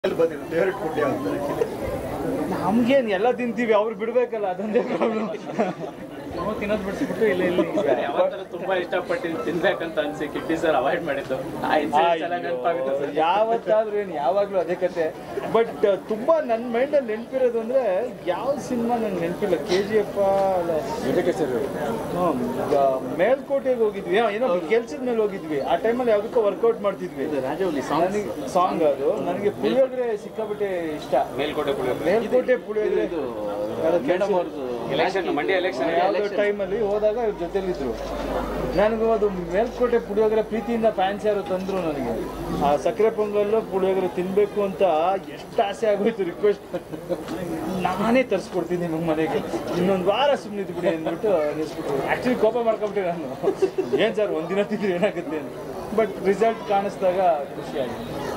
ಎಲ್ಲಿ ಬಂದಿರೋ favourite food ಯಾವ್ದು ನಮ್ಗೇನ್ ಎಲ್ಲ ತಿಂತೀವಿ ಅವ್ರು ಬಿಡ್ಬೇಕಲ್ಲ ಅದೊಂದೇ ಪ್ರಾಬ್ಲಮ್ ನಾವು ತಿನ್ನೋದು ಬಿಡಿಸ್ಬಿಟ್ಟು ಇಲ್ಲ ಇಲ್ಲಿ ಯಾವತ್ತಾರು ತುಂಬಾ ಇಷ್ಟಪಟ್ಟು ತಿನ್ಬೇಕಂತ ಅನ್ಸಿ ಕಿಟ್ಟಿ ಸರ್ ಅವಾಯ್ಡ್ ಮಾಡಿದ್ದು ಆ ಇನ್ಸಿಡೆಂಟ್ ಚೆನ್ನಾಗಿ ನೆನಪಾಗುತ್ತೆ ಸರ್ ಯಾವತ್ತಾದ್ರೂ ಏನು ಯಾವಾಗ್ಲೂ ಅದೇ ಕತೆ ಬಟ್ ತುಂಬಾ ನನ್ನ ಮೈಂಡಲ್ಲಿ ನೆನಪಿರೋದು ಅಂದ್ರೆ ಯಾವ ಸಿನಿಮಾ ನಂಗೆ ನೆನಪಿಲ್ಲ ಕೆ ಜಿ ಎಫ್ ಮೇಲ್ಕೋಟೆಗೆ ಹೋಗಿದ್ವಿ ಆ, ಏನೋ ಕೆಲ್ಸದ ಮೇಲೆ ಹೋಗಿದ್ವಿ ಆ ಟೈಮಲ್ಲಿ ಯಾವ್ದಕ್ಕೋ ವರ್ಕೌಟ್ ಮಾಡ್ತಿದ್ವಿ ರಾಜವಲ್ಲಿ ನನಗೆ ಸಾಂಗ್ ಅದು ನನಗೆ ಪುಳಿಯೋಗರೆ ಸಿಕ್ಕಾಬಿಟ್ಟೆ ಇಷ್ಟ ಮೇಲ್ಕೋಟೆ ಪುಳಿಯೋಗರೆ ಮೇಲ್ಕೋಟೆ ಪುಳಿಯೋಗರೆ ಮೇಡಮ್ ಅವ್ರದ್ದು ಎಲೆಕ್ಷನ್ ಮಂಡ್ಯ ಎಲೆಕ್ಷನ್ ಯಾವುದೋ ಟೈಮಲ್ಲಿ ಹೋದಾಗ ಇವ್ರ ಜೊತೆಲಿದ್ರು ನನಗೂ ಅದು ಮೇಲ್ಕೋಟೆ ಪುಳಿಯೋಗರೆ ಪ್ರೀತಿಯಿಂದ ಫ್ಯಾನ್ಸ್ ಯಾರು ತಂದ್ರು ನನಗೆ ಆ ಸಕ್ಕರೆ ಪೊಂಗಲ್ಲು ಪುಳಿಯೋಗರೆ ತಿನ್ಬೇಕು ಅಂತ ಎಷ್ಟು ಆಸೆ ಆಗೋಯ್ತು ರಿಕ್ವೆಸ್ಟ್ ನಾನೇ ತರಿಸ್ಕೊಡ್ತೀನಿ ನಿಮಗೆ ಮನೆಗೆ ಇನ್ನೊಂದು ವಾರ ಸುಮ್ಮನೆ ಬಿಡಿ ಅಂದ್ಬಿಟ್ಟು ಅನ್ನಿಸ್ಬಿಟ್ರು ಆ್ಯಕ್ಚುಲಿ ಕೋಪ ಮಾಡ್ಕೊಂಬಿಟ್ಟೆ ನಾನು ಏನು ಸರ್ ಒಂದಿನ ತಿಂದ್ರೆ ಏನಾಗುತ್ತೆ ಅಂತ ಬಟ್ ರಿಸಲ್ಟ್ ಕಾಣಿಸ್ದಾಗ ಖುಷಿಯಾಗಿದೆ